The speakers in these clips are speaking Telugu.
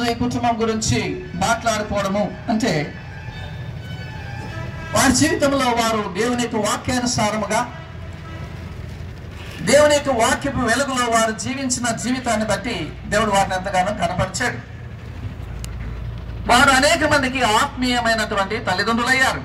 ఈ కుటుంబం గురించి మాట్లాడుకోవడము అంటే వారి జీవితంలో వారు దేవుని యొక్క వాక్యానుసారముగా దేవుని యొక్క వాక్యపు వెలుగులో వారు జీవించిన జీవితాన్ని బట్టి దేవుడు వారిని ఎంతగానో కనపరిచాడు వారు అనేక మందికి ఆత్మీయమైనటువంటి తల్లిదండ్రులయ్యారు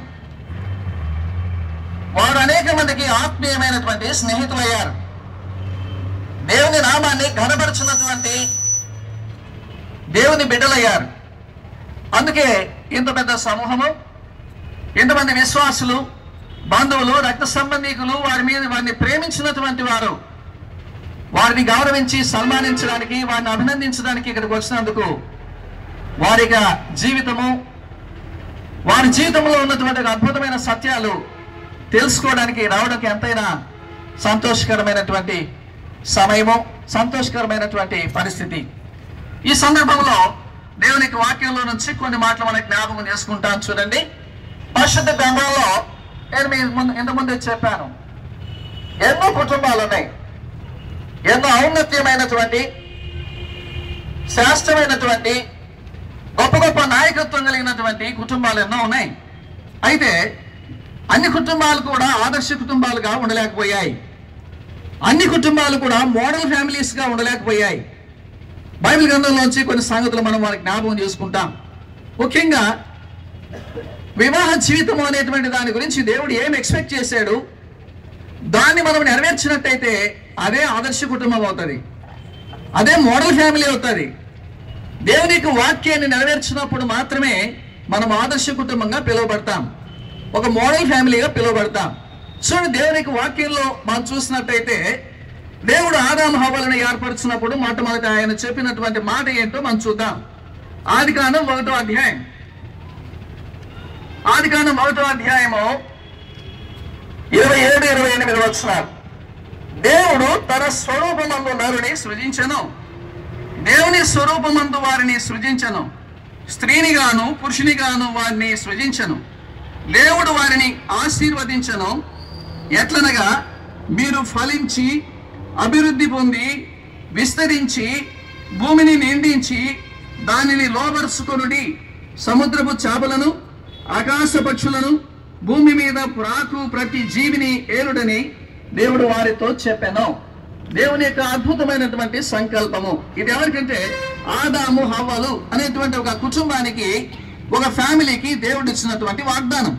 వారు అనేక మందికి ఆత్మీయమైనటువంటి స్నేహితులయ్యారు దేవుని నామాన్ని ఘనపరుచున్నటువంటి దేవుని బిడ్డలయ్యారు అందుకే ఇంత పెద్ద సమూహము ఇంతమంది విశ్వాసులు బంధువులు రక్త సంబంధికులు వారి మీద వారిని ప్రేమించినటువంటి వారు వారిని గౌరవించి సన్మానించడానికి వారిని అభినందించడానికి ఇక్కడికి వచ్చినందుకు వారి యొక్క జీవితము వారి జీవితంలో ఉన్నటువంటి ఒక అద్భుతమైన సత్యాలు తెలుసుకోవడానికి రావడానికి ఎంతైనా సంతోషకరమైనటువంటి సమయము సంతోషకరమైనటువంటి పరిస్థితి ఈ సందర్భంలో దేవుని యొక్క వాక్యంలో నుంచి కొన్ని మాటలు మనకి జ్ఞాపకం చేసుకుంటాను చూడండి పరిశుద్ధ గ్రంథంలో నేను మీ ముందు ఇంత ముందే చెప్పాను ఎన్నో కుటుంబాలు ఉన్నాయి ఎన్నో ఔన్నత్యమైనటువంటి శ్రేష్టమైనటువంటి గొప్ప గొప్ప నాయకత్వం కలిగినటువంటి కుటుంబాలు ఎన్నో ఉన్నాయి అయితే అన్ని కుటుంబాలు కూడా ఆదర్శ కుటుంబాలుగా ఉండలేకపోయాయి అన్ని కుటుంబాలు కూడా మోడల్ ఫ్యామిలీస్గా ఉండలేకపోయాయి బైబిల్ గ్రంథంలోంచి కొన్ని సంగతులు మనం వారికి జ్ఞాపకం చేసుకుంటాం ముఖ్యంగా వివాహ జీవితం అనేటువంటి దాని గురించి దేవుడు ఏం ఎక్స్పెక్ట్ చేశాడు దాన్ని మనం నెరవేర్చినట్టయితే అదే ఆదర్శ కుటుంబం అవుతుంది అదే మోడల్ ఫ్యామిలీ అవుతుంది దేవుని యొక్క వాక్యాన్ని నెరవేర్చినప్పుడు మాత్రమే మనం ఆదర్శ కుటుంబంగా పిలువబడతాం ఒక మోడల్ ఫ్యామిలీగా పిలువబడతాం చూడండి దేవుని యొక్క వాక్యంలో మనం చూసినట్టయితే దేవుడు ఆదాము హవ్వలను ఏర్పరిచినప్పుడు మొట్టమొదటి ఆయన చెప్పినటువంటి మాట ఏంటో మనం చూద్దాం ఆది కాండం ఒకటో అధ్యాయం ఆది కాండం ఒకటో అధ్యాయము ఇరవై ఏడు ఇరవై ఎనిమిది వచ్చినారు దేవుడు తన స్వరూపమందు నరుని సృజించను దేవుని స్వరూపమందు వారిని సృజించను స్త్రీని గాను పురుషుని గాను వారిని సృజించను దేవుడు వారిని ఆశీర్వదించను ఎట్లనగా మీరు ఫలించి అభివృద్ధి పొంది విస్తరించి భూమిని నిండించి దానిని లోబరుచుకొనుడి సముద్రపు చేపలను ఆకాశ పక్షులను భూమి మీద ప్రాకు ప్రతి జీవిని ఏలుడని దేవుడు వారితో చెప్పాను దేవుని యొక్క అద్భుతమైనటువంటి సంకల్పము ఇది ఎవరికంటే ఆదాము హవ్వలు అనేటువంటి ఒక కుటుంబానికి ఒక ఫ్యామిలీకి దేవుడు ఇచ్చినటువంటి వాగ్దానం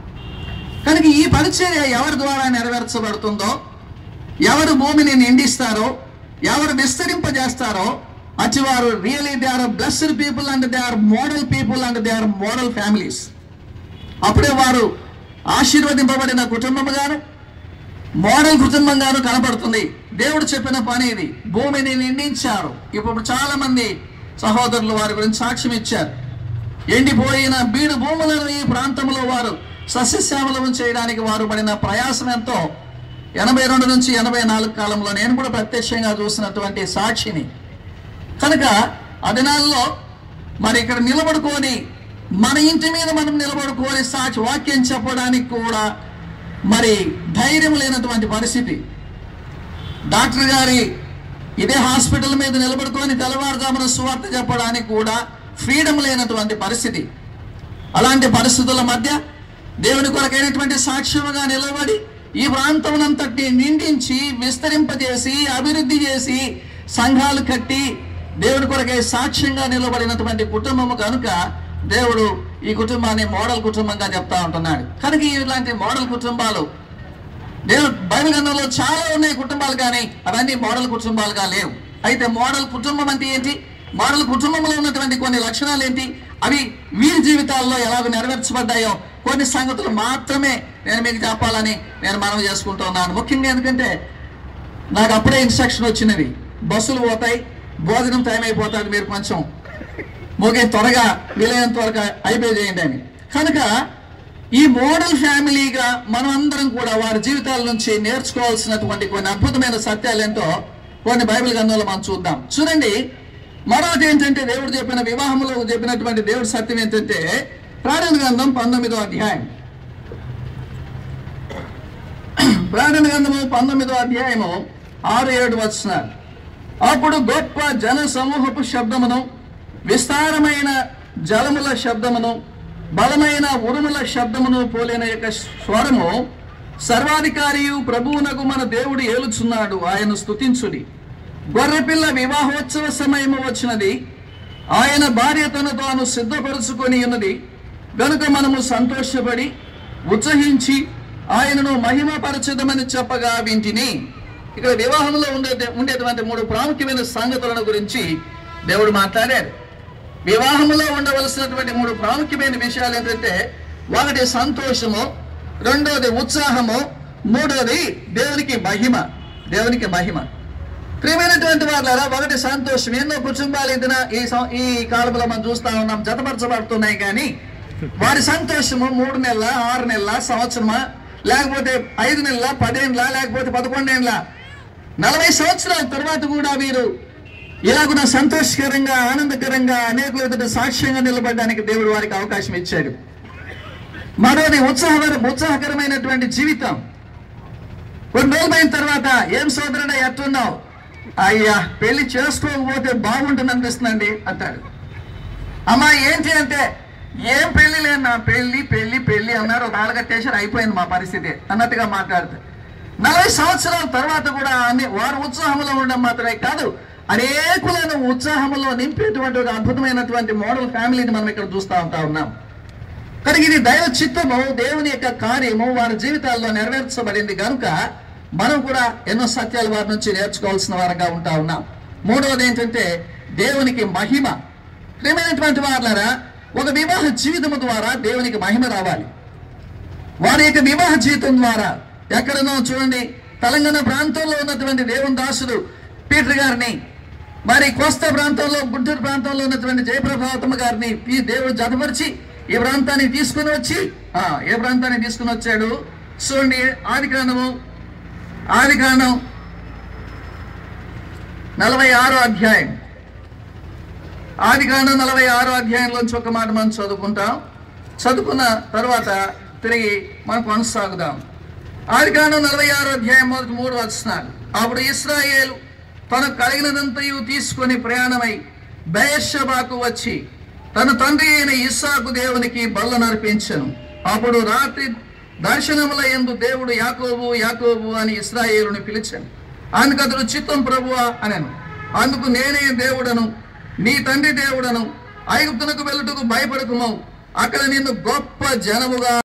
కనుక ఈ పరిచర్య ఎవరి ద్వారా నెరవేర్చబడుతుందో ఎవరు భూమిని నిండిస్తారో ఎవరు విస్తరింపజేస్తారో అచ్చివారు really they are blessed people and they are model people and they are model families అప్పుడే వారు ఆశీర్వదింపబడిన కుటుంబముగాను మోడల్ కుటుంబంగాను కనపడుతుంది దేవుడు చెప్పిన పని ఇది భూమిని నిండించారు ఇప్పుడు చాలా మంది సహోదరులు వారి గురించి సాక్ష్యం ఇచ్చారు ఎండిపోయిన బీడు భూములను ఈ ప్రాంతంలో వారు సస్యశ్యామలం చేయడానికి వారు పడిన ప్రయాసం ఎంతో ఎనభై రెండు నుంచి ఎనభై నాలుగు కాలంలో నేను కూడా ప్రత్యక్షంగా చూసినటువంటి సాక్షిని కనుక ఆ దినాల్లో మరి ఇక్కడ నిలబడుకొని మన ఇంటి మీద మనం నిలబడుకొని సాక్షి వాక్యం చెప్పడానికి కూడా మరి ధైర్యం లేనటువంటి పరిస్థితి డాక్టర్ గారి ఇదే హాస్పిటల్ మీద నిలబడుకొని తెల్లవారుజామున సువార్త చెప్పడానికి కూడా ఫ్రీడమ్ లేనటువంటి పరిస్థితి అలాంటి పరిస్థితుల మధ్య దేవుని కొరకైనటువంటి సాక్ష్యముగా నిలబడి ఈ ప్రాంతమునంతటి నిండించి విస్తరింపజేసి అభివృద్ధి చేసి సంఘాలు కట్టి దేవుని కొరకై సాక్ష్యంగా నిలబడినటువంటి కుటుంబము కనుక దేవుడు ఈ కుటుంబాన్ని మోడల్ కుటుంబంగా చెప్తా ఉంటున్నాడు కనుక ఇలాంటి మోడల్ కుటుంబాలు దేవుడు బైబిల్ గ్రంథంలో చాలా ఉన్నాయి కుటుంబాలు కానీ అవన్నీ మోడల్ కుటుంబాలుగా లేవు అయితే మోడల్ కుటుంబం అంటే ఏంటి మోడల్ కుటుంబంలో ఉన్నటువంటి కొన్ని లక్షణాలు ఏంటి అవి వీరి జీవితాల్లో ఎలాగ నెరవేర్చబడ్డాయో కొన్ని సంగతులు మాత్రమే నేను మీకు చెప్పాలని నేను మనవి చేసుకుంటున్నాను ముఖ్యంగా ఎందుకంటే నాకు అప్పుడే ఇన్స్ట్రక్షన్ వచ్చినవి బస్సులు పోతాయి భోజనం టైం అయిపోతుంది మీరు కొంచెం మోగే త్వరగా వీలైనంత త్వరగా అయిపోయి చేయండి అని కనుక ఈ మోడల్ ఫ్యామిలీగా మనం అందరం కూడా వారి జీవితాల నుంచి నేర్చుకోవాల్సినటువంటి కొన్ని అద్భుతమైన సత్యాలు ఏంటో కొన్ని బైబిల్ గ్రంథంలో మనం చూద్దాం చూడండి మరొకటి ఏంటంటే దేవుడు చెప్పిన వివాహంలో చెప్పినటువంటి దేవుడి సత్యం ఏంటంటే ప్రాణన గ్రంథం పంతొమ్మిదో అధ్యాయం ప్రాణన గ్రంథము పంతొమ్మిదో అధ్యాయము ఆరు ఏడు వస్తున్నారు అప్పుడు గొప్ప జన సమూహపు శబ్దమును విస్తారమైన జలముల శబ్దమును బలమైన ఉరుముల శబ్దమును పోలిన యొక్క స్వరము సర్వాధికారియు ప్రభువునకు మన దేవుడు ఏలుచున్నాడు ఆయన స్తుతించుడి గొర్రెపిల్ల వివాహోత్సవ సమయము వచ్చినది ఆయన భార్య తను తాను సిద్ధపరుచుకొని ఉన్నది గనుక మనము సంతోషపడి ఉత్సహించి ఆయనను మహిమపరచదమని చెప్పగా వింటిని ఇక్కడ వివాహంలో ఉండే ఉండేటువంటి మూడు ప్రాముఖ్యమైన సంగతులను గురించి దేవుడు మాట్లాడాడు వివాహంలో ఉండవలసినటువంటి మూడు ప్రాముఖ్యమైన విషయాలు ఏంటంటే ఒకటి సంతోషము రెండోది ఉత్సాహము మూడోది దేవునికి మహిమ దేవునికి మహిమ ప్రియమైనటువంటి వాళ్ళారా ఒకటి సంతోషం ఎన్నో కుటుంబాలు ఇదిన ఈ సం- ఈ కాలంలో మనం చూస్తా ఉన్నాం జతపరచబడుతున్నాయి కానీ వారి సంతోషము మూడు నెలల ఆరు నెలల సంవత్సరమా లేకపోతే ఐదు నెలల పదేళ్ళ లేకపోతే పదకొండేళ్ళ నలభై సంవత్సరాల తర్వాత కూడా వీరు ఇలాగున సంతోషకరంగా ఆనందకరంగా అనేకుల ఎదుట సాక్ష్యంగా నిలబడడానికి దేవుడు వారికి అవకాశం ఇచ్చాడు మరోది ఉత్సాహకర ఉత్సాహకరమైనటువంటి జీవితం కొన్ని రోజులు అయిన తర్వాత ఏం సోదరుడా ఎట్టున్నావు అయ్యా పెళ్లి చేసుకోకపోతే బాగుంటుంది అనిపిస్తుందండి అంటాడు అమ్మా ఏంటి అంటే ఏం పెళ్లి లేదు నా పెళ్లి పెళ్లి పెళ్లి అన్నారు ఒక ఆలగట్టేసారు అయిపోయింది మా పరిస్థితి అన్నట్టుగా మాట్లాడుతారు నలభై సంవత్సరాల తర్వాత కూడా అన్ని వారు ఉత్సాహంలో ఉండడం మాత్రమే కాదు అనేకులను ఉత్సాహంలో నింపేటువంటి ఒక అద్భుతమైనటువంటి మోడల్ ఫ్యామిలీని మనం ఇక్కడ చూస్తూ ఉంటా ఉన్నాం కనుక ఇది దైవ చిత్తము దేవుని యొక్క కార్యము వారి జీవితాల్లో నెరవేర్చబడింది కనుక మనం కూడా ఎన్నో సత్యాలు వారి నుంచి నేర్చుకోవాల్సిన వారుగా ఉంటా ఉన్నాం మూడవది ఏంటంటే దేవునికి మహిమ ప్రియమైనటువంటి వారులారా ఒక వివాహ జీవితము ద్వారా దేవునికి మహిమ రావాలి వారి యొక్క వివాహ జీవితం ద్వారా ఎక్కడనో చూడండి తెలంగాణ ప్రాంతంలో ఉన్నటువంటి దేవుని దాసుడు పీటర్ గారిని మరి కోస్తా ప్రాంతంలో గుంటూరు ప్రాంతంలో ఉన్నటువంటి జయప్రభావతమ్మ గారిని ఈ దేవుడు జతపరిచి ఈ ప్రాంతానికి తీసుకుని వచ్చి ఆ, ఏ ప్రాంతానికి తీసుకుని వచ్చాడు చూడండి ఆది కాండము ఆది కాండం నలభై ఆరో అధ్యాయం ఆది కాండం నలభై ఆరో అధ్యాయంలోంచి ఒక మాట మనం చదువుకుంటాం చదువుకున్న తర్వాత తిరిగి మనం కొనసాగుదాం ఆది కాండం నలభై ఆరో అధ్యాయం మొదటి మూడు వచనాలు అప్పుడు ఇస్రాయేలు తనకు కలిగినదంతయు తీసుకొని ప్రయాణమై బయషబాకు వచ్చి తన తండ్రి అయిన ఇస్సాకు దేవునికి బల్ల నర్పించను అప్పుడు రాత్రి దర్శనముల ఎందు దేవుడు యాకోబు యాకోబు అని ఇస్రాయేలుని పిలిచాను అందుకు అతడు చిత్తం ప్రభువా అనను అందుకు నేనే దేవుడను నీ తండ్రి దేవుడను ఐగుప్తునకు వెళ్ళుటకు భయపడకుము అక్కడ నిన్ను గొప్ప జనముగా